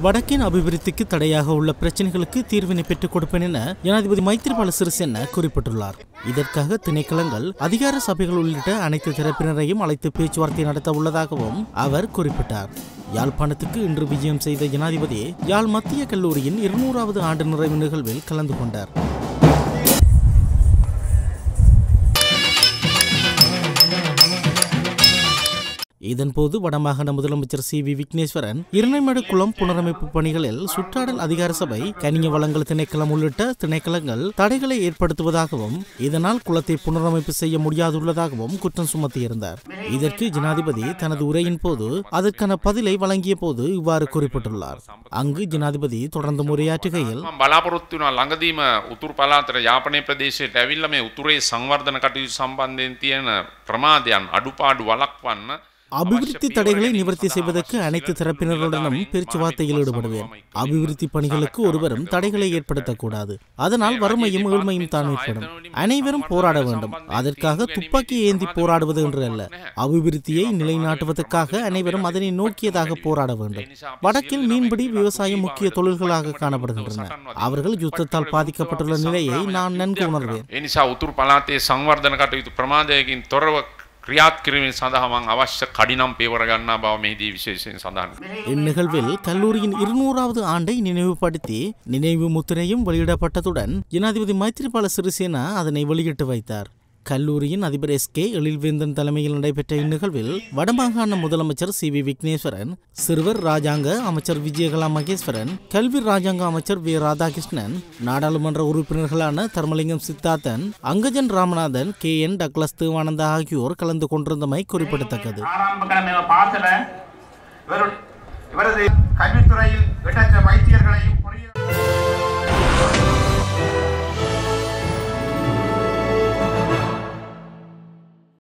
வடக்கின் அபிவிருத்திக்கு தடையாக உள்ள பிரச்சனைகளுக்கு தீர்வினை பெற்றுக் கொடுப்பேன் என ஜனாதிபதி மைத்திரிபால சிறிசேன குறிப்பிட்டுள்ளார் இதற்காக திணைக்களங்கள் அதிகார சபைகள் உள்ளிட்ட அனைத்து தரப்பினரையும் அழைத்து பேச்சுவார்த்தை நடத்த உள்ளதாகவும் அவர் குறிப்பிட்டார் யாழ்ப்பாணத்துக்கு இன்று விஜயம் செய்த ஜனாதிபதி யாழ் மத்திய கல்லூரியின் இருநூறாவது ஆண்டு நிறைவு நிகழ்வில் கலந்து கொண்டார் இதன்போது வடமாகாண முதலமைச்சர் சி வி விக்னேஸ்வரன் இரணைமடு குளம் புனரமைப்பு பணிகளில் சுற்றாடல் அதிகார சபை கனிய வளங்கள் திணைக்களம் உள்ளிட்ட திணைக்களங்கள் தடைகளை ஏற்படுத்துவதாகவும் இதனால் குளத்தை புனரமைப்பு செய்ய முடியாதுள்ளதாகவும் குற்றம் சுமத்தியிருந்தார் இதற்கு ஜனாதிபதி தனது உரையின் போது அதற்கான பதிலை வழங்கிய போது இவ்வாறு குறிப்பிட்டுள்ளார் அங்கு ஜனாதிபதி தொடர்ந்து உரையாற்றுகையில் මම බලාපොරොත්තු වෙනවා ළඟදීම උතුරු පළාතට යාපනය ප්‍රදේශයට ඇවිල්ලා මේ උතුරේ සංවර්ධන කටයුතු සම්බන්ධයෙන් තියෙන ප්‍රමාදයන් අඩුපාඩු වළක්වන්න அபிவிருத்தி தடைகளை நிவர்த்தி செய்வதற்கு அனைத்து தரப்பினருடனும் பேச்சுவார்த்தையில் ஈடுபடுவேன் அபிவிருத்தி பணிகளுக்கு ஒருவரும் தடைகளை ஏற்படுத்தக்கூடாது அதனால் வறுமையும் ஏழ்மையும் தான் ஏற்படும் அனைவரும் போராட வேண்டும் அதற்காக துப்பாக்கி ஏந்தி போராடுவது என்று அல்ல அபிவிருத்தியை நிலைநாட்டுவதற்காக அனைவரும் அதனை நோக்கியதாக போராட வேண்டும் வடக்கில் மீன்பிடி விவசாயம் முக்கிய தொழில்களாக காணப்படுகின்றன அவர்கள் யுத்தத்தால் பாதிக்கப்பட்டுள்ள நிலையை நான் நன்கு உணர்வேன் ඒ නිසා උතුරු පළාතේ සංවර්ධන කටයුතු ප්‍රමාදයකින් තොරව ක්‍රියාත් කිරීමෙන් සඳහා මං අවශ්‍ය කඩිනම් පියවර ගන්නා බව මෙහිදී විශේෂයෙන් සඳහන් කරනවා. இந்நிகழ்வில் கல்லூரியின் இருநூறாவது ஆண்டை நினைவுபடுத்தி நினைவு முத்திரையும் வெளியிடப்பட்டதுடன் ஜனாதிபதி மைத்திரிபால சிறிசேனா அதனை வெளியிட்டு வைத்தார் கல்லூரியின் அதிபர் எஸ் கே எழில்வேந்தன் தலைமையில் நடைபெற்ற இந்நிகழ்வில் வடமாகாண முதலமைச்சர் சி வி விக்னேஸ்வரன் சிறுவர் ராஜாங்க அமைச்சர் விஜயகலா மகேஸ்வரன் கல்வி ராஜாங்க அமைச்சர் வி ராதாகிருஷ்ணன் நாடாளுமன்ற உறுப்பினர்களான Dharmalingam Siddharthan Angajan Ramanathan K N Douglas Devananda ஆகியோர் கலந்து கொண்டிருந்தமை குறிப்பிடத்தக்கது ஆரம்ப கிழமை பாசல இவர் இவரது கல்வித்துறை